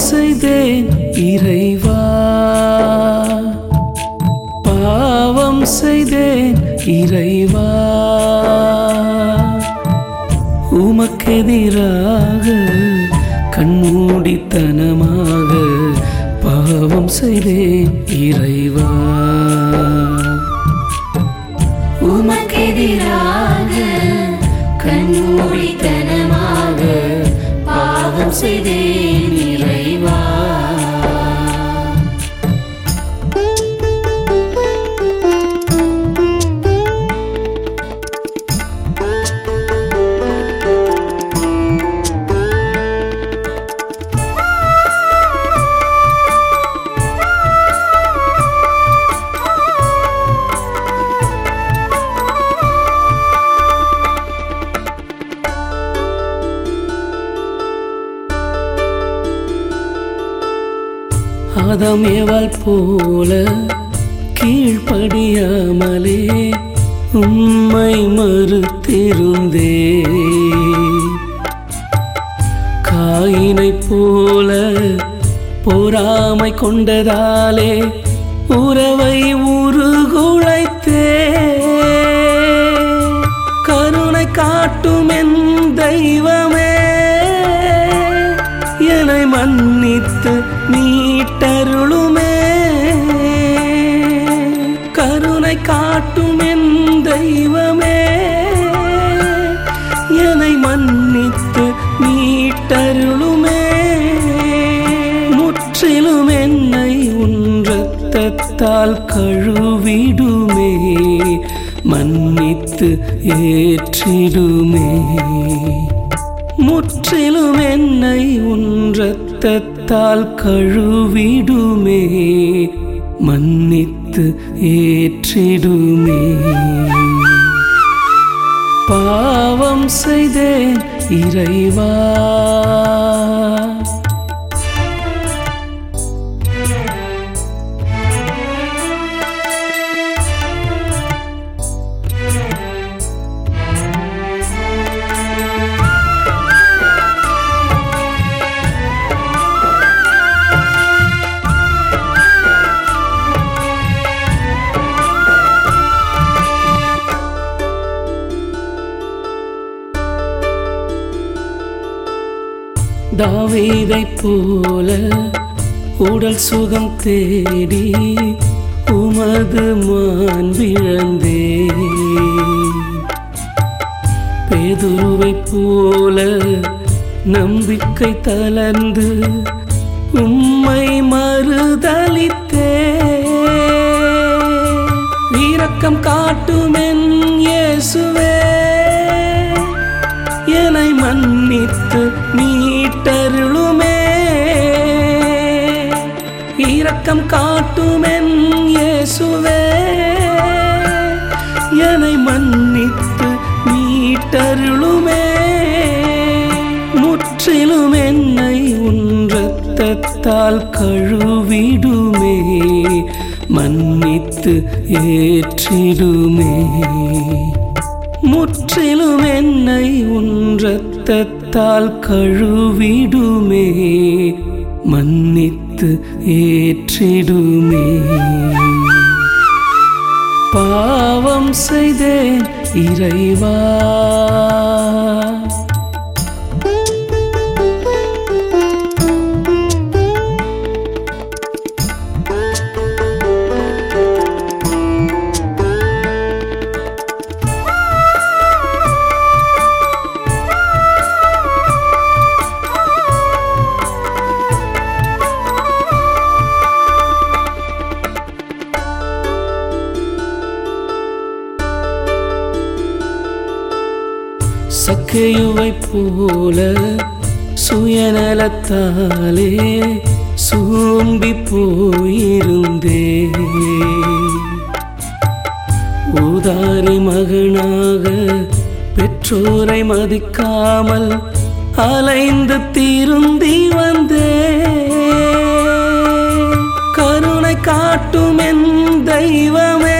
செய்தேன் இறைவா பாவம் செய்தேன் இறைவா உமக்கெதிராக கண்மூடித்தனமாக பாவம் செய்தேன் இறைவா உமக்கெதிராக கண்மூடித்தனமாக பாவம் செய்தேன் இறைவா ஆதாம் ஏவாள் போல கீழ்ப்படியாமலே உம்மை மறுத்திருந்தே காயினைப் போல பொறாமை கொண்டதாலே உறவை உருகுலைத்தே கருணை காட்டும் என் தெய்வமே என்னை மன்னித்து மீட்டருளுமே கருணை காட்டும் என் தெய்வமே என்னை மன்னித்து மீட்டருளுமே முற்றிலும் என்னை உன் இரத்தத்தால் கழுவிடுமே மன்னித்து ஏற்றிடுமே முற்றிலும் என்னை உன் இரத்தத்தால் கழுவிடுமே மன்னித்து ஏற்றிடுமே பாவம் செய்தேன் இறைவா தாவீதைப் போல உடல் சுகம் தேடி உமது மாண்பிழந்தே பேதுருவைப் போல நம்பிக்கை தளர்ந்து உம்மை மறுதலித்தே இரக்கம் காட்டுமென் இயேசுவே என்னை மன்னித்து மீட்டருளுமே இரக்கம் காட்டுமென் இயேசுவே என்னை மன்னித்து மீட்டருளுமே முற்றிலும் என்னை உன் இரத்தத்தால் கழுவிடுமே மன்னித்து ஏற்றிடுமே முற்றிலும் என்னை உன் இரத்தத்தால் கழுவிடுமே மன்னித்து ஏற்றிடுமே பாவம் செய்தேன் இறைவா சக்கையுவை போல சுயநலத்தாலே சூம்பி போயிருந்தே ஊதாரி மகனாக பெற்றோரை மதிக்காமல் அலைந்து திருந்தி வந்தே கருணை காட்டும் என் தெய்வமே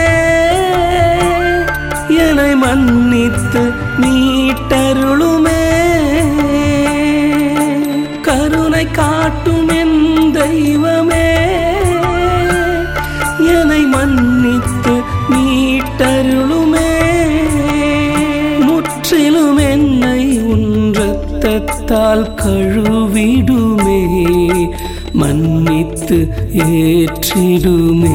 என்னை மன்னித்து மீட்டருளுமே கருணை காட்டும் என் இரத்தத்தால் கழுவிடுமே மன்னித்து ஏற்றிடுமே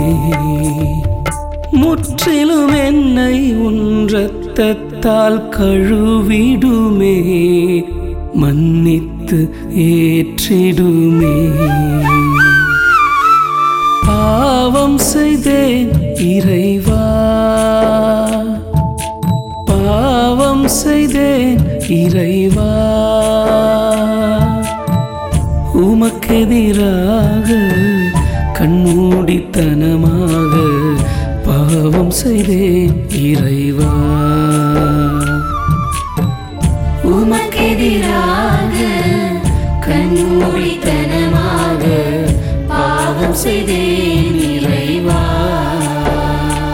முற்றிலும் என்னை உன் இரத்தத்தால் கழுவிடுமே மன்னித்து ஏற்றிடுமே பாவம் செய்தேன் இறைவா பாவம் செய்தேன் இறைவா உமக்கெதிராக கண்மூடித்தனமாக பாவம் செய்தேன் இறைவா உமக்கெதிராக கண்மூடித்தனமாக பாவம் செய்தேன் இறைவா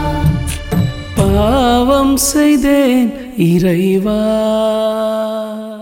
பாவம் செய்தேன் இறைவா